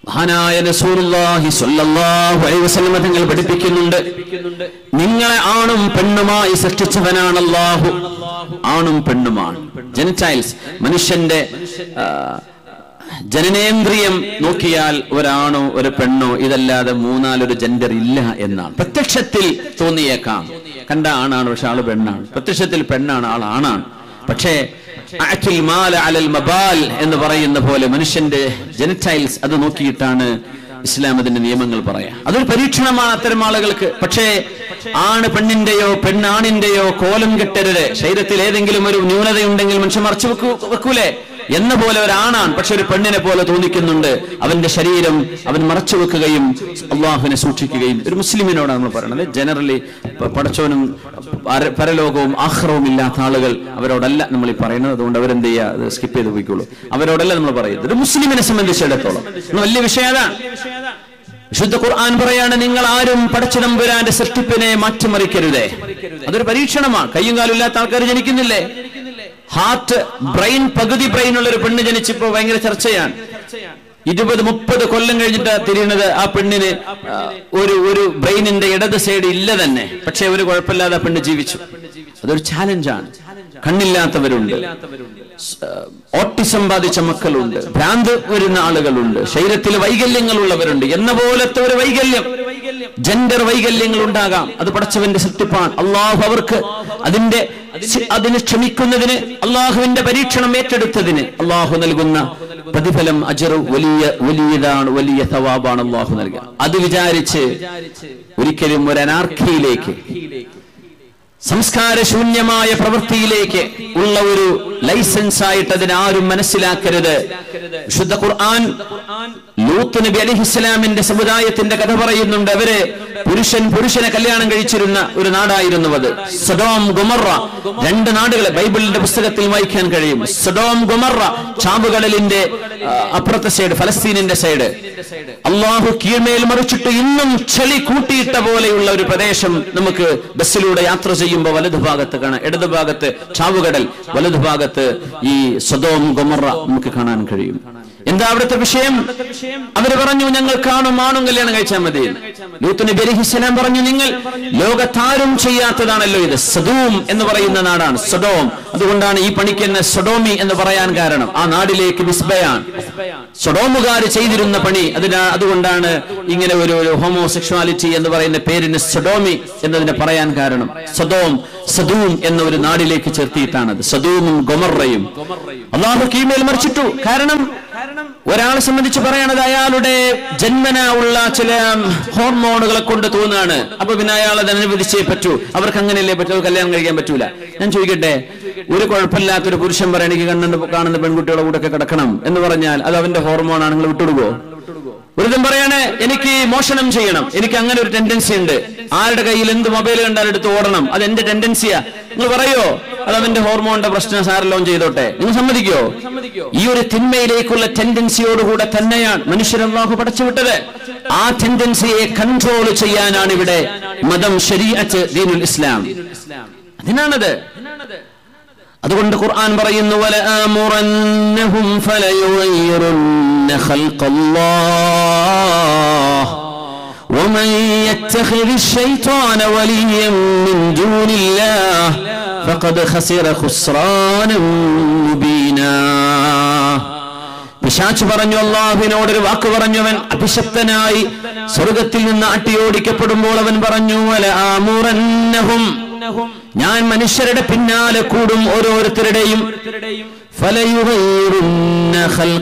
മഹാനായ റസൂലുള്ളാഹി സ്വല്ലല്ലാഹു അലൈഹി വസല്ലം തങ്ങൾ പഠിപ്പിക്കുന്നുണ്ട് നിങ്ങളെ ആണും പെണ്ണുമായി സൃഷ്ടിച്ചവനാണ് അല്ലാഹു ആണും പെണ്ണുമാണ് ജെനിറ്റൈൽസ് മനുഷ്യന്റെ ആ, ജനനേന്ദ്രിയം നോക്കിയാൽ ഒരാണോ ഒരു പെണ്ണോ ഇതല്ലാതെ മൂന്നാലൊരു ജെൻഡർ ഇല്ല എന്നാണ് പ്രത്യക്ഷത്തിൽ തോന്നിയേക്കാം കണ്ട ആണാണ് പക്ഷെ ആള് പെണ്ണാണ് പ്രത്യക്ഷത്തിൽ പെണ്ണാണ് ആൾ ആണാണ് പക്ഷേ അഅ്തുൽ മാല അലൽ മബാൽ എന്ന് പറയുന്ന പോലെ മനുഷ്യന്റെ ജെനിറ്റൈൽസ് അത് നോക്കിയിട്ടാണ് ഇസ്ലാം അതിന്റെ നിയമങ്ങൾ പറയാം അതൊരു പരീക്ഷണമാണ് അത്തരം ആളുകൾക്ക് പക്ഷേ ആണ് പെണ്ണിന്റെയോ പെണ്ണാണിന്റെയോ കോലം കെട്ടരുത് ശരീരത്തിൽ ഏതെങ്കിലും ഒരു ന്യൂനതയുണ്ടെങ്കിൽ മനുഷ്യൻ മറച്ചു വെക്കൂ വെക്കൂലേ എന്ന പോലെ ഒരാണാണ് പക്ഷെ ഒരു പെണ്ണിനെ പോലെ തോന്നിക്കുന്നുണ്ട് അവന്റെ ശരീരം അവൻ മറച്ചു വെക്കുകയും അള്ളാഹുവിനെ സൂക്ഷിക്കുകയും ഒരു മുസ്ലിമിനോടാണ് നമ്മൾ പറയുന്നത് ജനറലി പടച്ചവനും പര- പരലോകവും ആഹ്റവും ഇല്ലാത്ത ആളുകൾ അവരോടല്ല നമ്മൾ ഈ പറയുന്നത് അതുകൊണ്ട് അവരെന്ത് ചെയ്യുക അത് സ്കിപ്പ് ചെയ്ത് പോയിക്കോളൂ അവരോടല്ല നമ്മൾ പറയുന്നത് ഒരു മുസ്ലിമിനെ സംബന്ധിച്ചിടത്തോളം ഇന്ന് വലിയ വിഷയം അതാണ് വിശുദ്ധ ഖുർആൻ പറയാണ് നിങ്ങൾ ആരും പടച്ചിടമ്പുരാന്റെ സൃഷ്ടിപ്പിനെ മാറ്റിമറിക്കരുതേ അതൊരു പരീക്ഷണമാണ് കയ്യും കാലും ഇല്ലാത്ത ആൾക്കാർ ജനിക്കുന്നില്ലേ ഹാർട്ട് ബ്രെയിൻ പകുതി ബ്രെയിൻ ഉള്ള ഒരു പെണ്ണ് ജനിച്ചപ്പോ ഭയങ്കര ചർച്ചയാണ് ഇരുപത് മുപ്പത് കൊല്ലം കഴിഞ്ഞിട്ട് തിരിയണത് ആ പെണ്ണിന് ആ, ഒരു ഒരു ബ്രെയിനിന്റെ ഇടത് സൈഡ് ഇല്ല തന്നെ പക്ഷെ ഒരു കുഴപ്പമില്ലാതെ ആ പെണ്ണ് ജീവിച്ചു അതൊരു ചാലഞ്ചാണ് കണ്ണില്ലാത്തവരുണ്ട് ഓട്ടിസം ബാധിച്ച മക്കളുണ്ട് ഭ്രാന്ത് വരുന്ന ആളുകളുണ്ട് ശരീരത്തിൽ വൈകല്യങ്ങൾ ഉള്ളവരുണ്ട് എന്ന പോലത്തെ ഒരു വൈകല്യം ജെൻഡർ വൈകല്യങ്ങൾ ഉണ്ടാകാം അത് പടച്ചവന്റെ സൃഷ്ടിപ്പാണ് അള്ളാഹു അവർക്ക് അതിന്റെ അതിന് ക്ഷമിക്കുന്നതിന് അള്ളാഹുവിന്റെ പരീക്ഷണം ഏറ്റെടുത്തതിന് അള്ളാഹു നൽകുന്ന പ്രതിഫലം അജറു വലിയ വലിയതാണ് വലിയ തവാബാണ് അള്ളാഹു നൽകുക അത് വിചാരിച്ച് ഒരിക്കലും ഒരു അനാർക്കിയിലേക്ക് സംസ്കാരശൂന്യമായ പ്രവൃത്തിയിലേക്ക് ഉള്ള ഒരു ലൈസൻസ് ആയിട്ട് അതിനാരും മനസ്സിലാക്കരുത് വിശുദ്ധ ഖുർആൻ ലൂത്ത് നബി അലിഹിസ്ലാമിന്റെ സമുദായത്തിന്റെ കഥ പറയുന്നുണ്ട് അവര് പുരുഷൻ പുരുഷനെ കല്യാണം കഴിച്ചിരുന്ന ഒരു നാടായിരുന്നു അത് സഡോം ഗുമറ രണ്ട് നാടുകളെ ബൈബിളിന്റെ പുസ്തകത്തിൽ വായിക്കാൻ കഴിയും സഡോം ഗുമറ ചാമ്പുകടലിന്റെ ആ, അപ്പുറത്തെ സൈഡ് ഫലസ്തീനിന്റെ സൈഡ് അള്ളാഹു കീഴ്മേൽ മറിച്ചിട്ട് ഇന്നും ചെളി കൂട്ടിയിട്ട പോലെയുള്ള ഒരു പ്രദേശം നമുക്ക് ബസ്സിലൂടെ യാത്ര ചെയ്യുമ്പോൾ വലതുഭാഗത്ത് കാണാം ഇടതുഭാഗത്ത് ചാവുകടൽ വലതുഭാഗത്ത് ഈ സ്വതോം ഗൊമറ നമുക്ക് കാണാൻ കഴിയും എന്താ അവിടുത്തെ വിഷയം അവര് പറഞ്ഞു ഞങ്ങൾ കാണും ആണും കല്യാണം കഴിച്ചാൽ മതി ലൂത്ത് നബി അലൈഹിസ്സലാം പറഞ്ഞു നിങ്ങൾ ലോകത്താരും ചെയ്യാത്തതാണല്ലോ ഇത് സദൂം എന്ന് പറയുന്ന നാടാണ് സഡോം അതുകൊണ്ടാണ് ഈ പണിക്ക് തന്നെ സഡോമി എന്ന് പറയാൻ കാരണം ആ നാടിലേക്ക് വിസ്ബയാൻ സൊഡോമുകാർ ചെയ്തിരുന്ന പണി അതിനാ അതുകൊണ്ടാണ് ഇങ്ങനെ ഒരു ഒരു ഹോമോസെക്ഷുവാലിറ്റി എന്ന് പറയുന്ന പേരിന് സൊഡോമി എന്നതിനെ പറയാൻ കാരണം സദോം സദൂം എന്ന ഒരു നാടിലേക്ക് ചേർത്തിയിട്ടാണത് സദൂമും ഗൊമറയും അള്ളാഹു കീമേൽ മറിച്ചിട്ടു കാരണം ഒരാളെ സംബന്ധിച്ച് പറയണത് അയാളുടെ ജന്മന ഉള്ള ചില ഹോർമോണുകളെ കൊണ്ട് തോന്നുകയാണ് അപ്പൊ പിന്നെ അയാൾ അത് അനുവദിച്ചേ പറ്റൂ അവർക്ക് അങ്ങനെയല്ലേ പറ്റൂ അവർക്ക് കല്യാണം കഴിക്കാൻ പറ്റൂല ഞാൻ ചോദിക്കട്ടെ ഒരു കുഴപ്പമില്ലാത്തൊരു പുരുഷൻ പറയാൻ എനിക്ക് കണ്ണുണ്ട് കാണുന്ന പെൺകുട്ടികളുടെ കൂടെ ഒക്കെ കിടക്കണം എന്ന് പറഞ്ഞാൽ അത് അവന്റെ ഹോർമോണാണ് നിങ്ങൾ വിട്ടുകൊടുക്കോ ഒരുതം പറയാണ് എനിക്ക് മോഷണം ചെയ്യണം എനിക്ക് അങ്ങനെ ഒരു ടെൻഡൻസി ഉണ്ട് ആരുടെ കയ്യിൽ എന്ത് മൊബൈൽ കണ്ടാൽ എടുത്ത് ഓടണം അത് എന്റെ ടെൻഡൻസിയാ നിങ്ങൾ പറയോ അത് അവന്റെ ഹോർമോണിന്റെ പ്രശ്നം സാരെല്ലാം ചെയ്തോട്ടെ നിങ്ങൾ സമ്മതിക്കോ ഈ ഒരു തിന്മയിലേക്കുള്ള ടെൻഡൻസിയോടുകൂടെ തന്നെയാണ് മനുഷ്യരല്ലാഹു പടച്ചുവിട്ടത് ആ ടെൻഡൻസിയെ കൺട്രോൾ ചെയ്യാനാണ് ഇവിടെ മതം ശരീഅത്ത് ദീനുൽ ഇസ്ലാം അതിനാണത് അതുകൊണ്ട് ഖുർആൻ പറയുന്നു വലആമുറന്നഹും ഫലയുഗയ്യിറുന്ന ഖൽഖല്ലാഹ് ومن يتخذ الشيطان وليا من دون الله فقد خسر خسرانا مبينا പിശാച്ച് പറഞ്ഞു അള്ളാഹുവിനോട് ഒരു വാക്ക് പറഞ്ഞവൻ അഭിശപ്തനായി സ്വർഗത്തിൽ നിന്ന് അട്ടിയോടിക്കപ്പെടുമ്പോൾ അവൻ പറഞ്ഞു "വല ആമുറന്നഹും ഞാൻ മനുഷ്യരുടെ പിന്നാലെ കൂടും ഓരോരുത്തരുടെയും ഫലയുഗയ്യിറുന്ന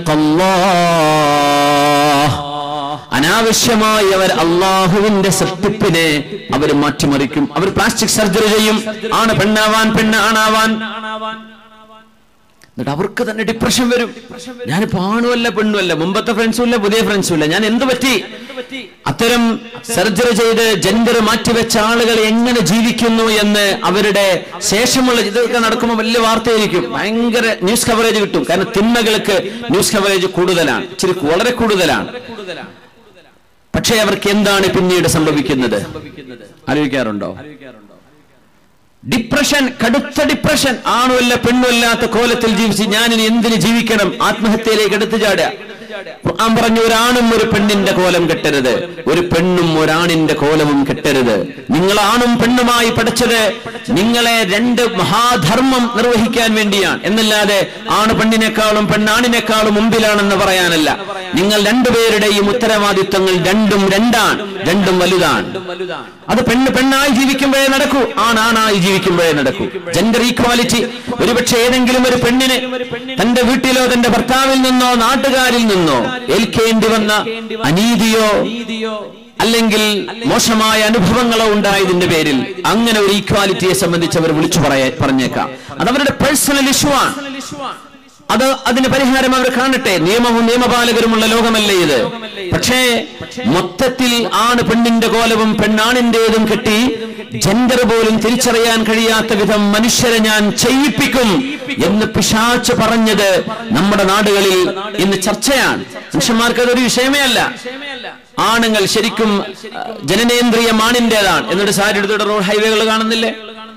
ഖൽഖല്ലാഹ്. അനാവശ്യമായി അവർ അള്ളാഹുവിന്റെ സൃഷ്ടിപ്പിനെ അവർ മാറ്റിമറിക്കും അവർ പ്ലാസ്റ്റിക് സർജറി ചെയ്യും ആണ് പെണ്ണാവാൻ പെണ്ണ് ആണാവാൻ എന്നിട്ട് അവർക്ക് തന്നെ ഡിപ്രഷൻ വരും ഞാനിപ്പോ ആണുമല്ല പെണ്ണുമല്ല മുമ്പത്തെ ഫ്രണ്ട്സും ഇല്ല പുതിയ ഫ്രണ്ട്സും ഇല്ല ഞാൻ എന്ത് പറ്റി അത്തരം സർജറി ചെയ്ത് ജെൻഡർ മാറ്റിവെച്ച ആളുകൾ എങ്ങനെ ജീവിക്കുന്നു എന്ന് അവരുടെ ശേഷമുള്ള ഇതൊക്കെ നടക്കുമ്പോൾ വലിയ വാർത്തയായിരിക്കും ഭയങ്കര ന്യൂസ് കവറേജ് കിട്ടും കാരണം തിന്മകൾക്ക് ന്യൂസ് കവറേജ് കൂടുതലാണ് ഇച്ചിരി വളരെ കൂടുതലാണ് പക്ഷേ അവർക്ക് എന്താണ് പിന്നീട് സംഭവിക്കുന്നത് ആലോചിക്കാറുണ്ടോ ഡിപ്രഷൻ കടുത്ത ഡിപ്രഷൻ ആണുമല്ല പെണ്ണുമല്ലാത്ത കോലത്തിൽ ജീവിച്ച് ഞാൻ ഇനി എന്തിന് ജീവിക്കണം ആത്മഹത്യയിലേക്ക് എടുത്തു ചാടുക ഖുർആൻ പറഞ്ഞു ഒരാണും ഒരു പെണ്ണിന്റെ കോലം കെട്ടരുത് ഒരു പെണ്ണും ഒരാണിന്റെ കോലവും കെട്ടരുത് നിങ്ങൾ ആണും പെണ്ണുമായി പഠിച്ചത് നിങ്ങളെ രണ്ട് മഹാധർമ്മം നിർവഹിക്കാൻ വേണ്ടിയാണ് എന്നല്ലാതെ ആണ് പെണ്ണിനേക്കാളും പെണ്ണാണിനേക്കാളും മുമ്പിലാണെന്ന് പറയാനല്ല നിങ്ങൾ രണ്ടുപേരുടെയും ഉത്തരവാദിത്വങ്ങൾ രണ്ടും രണ്ടാണ് രണ്ടും വലുതാണ് അത് പെണ്ണ് പെണ്ണായി ജീവിക്കുമ്പോഴേ നടക്കൂ ആണാണായി ജീവിക്കുമ്പോഴേ നടക്കൂ ജെൻഡർ ഈക്വാലിറ്റി ഒരുപക്ഷെ ഏതെങ്കിലും ഒരു പെണ്ണിന് തന്റെ വീട്ടിലോ തന്റെ ഭർത്താവിൽ നിന്നോ നാട്ടുകാരിൽ നിന്നോ ഏൽക്കേണ്ടി വന്ന അനീതിയോ അല്ലെങ്കിൽ മോശമായ അനുഭവങ്ങളോ ഉണ്ടായതിന്റെ പേരിൽ അങ്ങനെ ഒരു ഈക്വാലിറ്റിയെ സംബന്ധിച്ച് അവർ വിളിച്ചു പറയാ പറഞ്ഞേക്കാം അത് അവരുടെ പേഴ്സണൽ ഇഷ്യൂ ആണ് അത് അതിന് പരിഹാരം അവർ കാണട്ടെ നിയമവും നിയമപാലകരുമുള്ള ലോകമല്ലേ ഇത് പക്ഷേ മൊത്തത്തിൽ ആണ് പെണ്ണിന്റെ കോലവും പെണ്ണാണിന്റേതും കെട്ടി ജെൻഡർ പോലും തിരിച്ചറിയാൻ കഴിയാത്ത വിധം മനുഷ്യരെ ഞാൻ ചെയ്യിപ്പിക്കും എന്ന് പിശാച്ച് പറഞ്ഞത് നമ്മുടെ നാടുകളിൽ ഇന്ന് ചർച്ചയാണ് മനുഷ്യന്മാർക്ക് അതൊരു വിഷയമേ അല്ല ആണുങ്ങൾ ശരിക്കും അഹ്, ജനനേന്ദ്രിയം ആണിന്റേതാണ് എന്നിട്ട് സാരി എടുത്തോടെ റോഡ് ഹൈവേകൾ കാണുന്നില്ലേ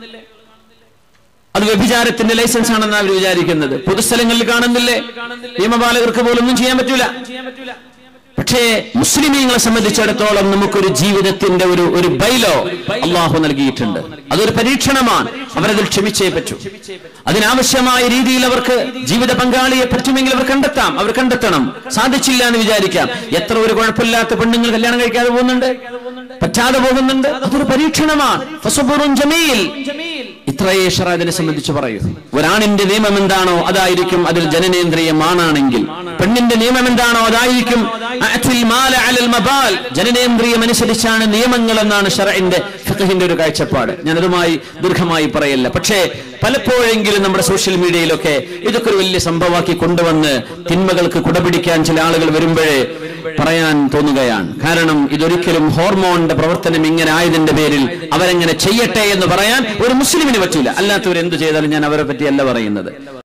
അത് വ്യഭിചാരത്തിന്റെ ലൈസൻസ് ആണെന്ന് അവർ വിചാരിക്കുന്നത് പൊതുസ്ഥലങ്ങളിൽ കാണുന്നില്ലേ നിയമപാലകർക്ക് പോലും ഒന്നും ചെയ്യാൻ പറ്റൂല പക്ഷേ മുസ്ലിമീങ്ങളെ സംബന്ധിച്ചിടത്തോളം നമുക്കൊരു ജീവിതത്തിന്റെ ഒരു ഒരു ബൈലോ അള്ളാഹു നൽകിയിട്ടുണ്ട് അതൊരു പരീക്ഷണമാണ് അവരതിൽ ക്ഷമിച്ചേ പറ്റൂ അതിനാവശ്യമായ രീതിയിൽ അവർക്ക് ജീവിത പങ്കാളിയെ പറ്റുമെങ്കിൽ അവർ കണ്ടെത്താം അവർ കണ്ടെത്തണം സാധിച്ചില്ല എന്ന് വിചാരിക്കാം എത്ര ഒരു കുഴപ്പമില്ലാത്ത പെണ്ണുങ്ങൾ കല്യാണം കഴിക്കാതെ പോകുന്നുണ്ട് പറ്റാതെ പോകുന്നുണ്ട് അതൊരു പരീക്ഷണമാണ് ഫസബുറുൻ ജമീൽ ഇത്രയേ ഷറ അതിനെ സംബന്ധിച്ച് പറയൂ ഒരാണിന്റെ നിയമം എന്താണോ അതായിരിക്കും അതിൽ ജനനേന്ദ്രിയം ആണാണെങ്കിൽ പെണ്ണിന്റെ നിയമം എന്താണോ അതായിരിക്കും അഅ്തിൽ മാല അലൽ മബാൽ ജനനേന്ദ്രിയം അനുസരിച്ചാണ് നിയമങ്ങൾ എന്നാണ് ഷറഇന്റെ ഫിഖഹിന്റെ ഒരു കാഴ്ചപ്പാട് ഞാൻ അതുമായി ദീർഘമായി പറയല്ല പക്ഷേ പലപ്പോഴെങ്കിലും നമ്മുടെ സോഷ്യൽ മീഡിയയിലൊക്കെ ഇതൊക്കെ ഒരു വലിയ സംഭവമാക്കി കൊണ്ടുവന്ന് തിന്മകൾക്ക് കുടപിടിക്കാൻ ചില ആളുകൾ വരുമ്പോഴേ പറയാൻ തോന്നുകയാണ് കാരണം ഇതൊരിക്കലും ഹോർമോണിന്റെ പ്രവർത്തനം ഇങ്ങനെ ആയതിന്റെ പേരിൽ അവരെങ്ങനെ ചെയ്യട്ടെ എന്ന് പറയാൻ ഒരു മുസ്ലിമിന് പറ്റൂല അല്ലാത്തവർ എന്ത് ചെയ്താലും ഞാൻ അവരെ പറ്റിയല്ല പറയുന്നത്